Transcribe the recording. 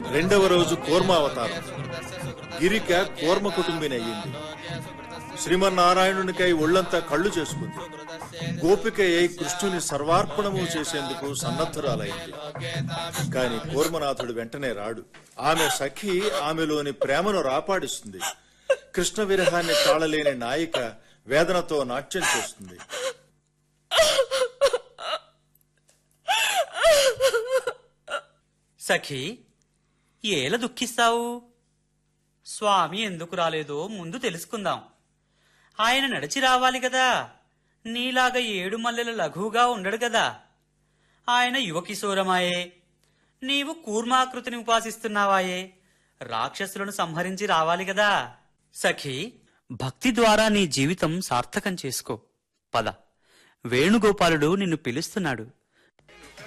రెండవ రోజు కూర్మావతారం గిరిక కూర్మ కుటుంబిని అయ్యింది శ్రీమన్నారాయణునికై ఒళ్ళంతా కళ్ళు చేసుకుంది గోపిక అయి కృష్ణుని సర్వార్పణము చేసేందుకు సన్నద్ధురాలైంది కాని కూర్మనాథుడు వెంటనే రాడు ఆమె సఖి ఆమెలోని ప్రేమను రాపాడిస్తుంది కృష్ణ విరహాన్ని తాళలేని నాయిక వేదనతో నాట్యం చేస్తుంది సఖీ ఏల దుఃఖిస్తావు స్వామి ఎందుకు రాలేదో ముందు తెలుసుకుందాం ఆయన నడిచి రావాలి కదా నీలాగా ఏడు మల్లెల లఘువుగా ఉండడు కదా ఆయన యువకిశోరమాయే నీవు కూర్మాకృతిని ఉపాసిస్తున్నావాయే రాక్షసులను సంహరించి రావాలి కదా సఖీ భక్తి ద్వారా నీ జీవితం సార్థకం చేసుకో పద వేణుగోపాలుడు నిన్ను పిలుస్తున్నాడు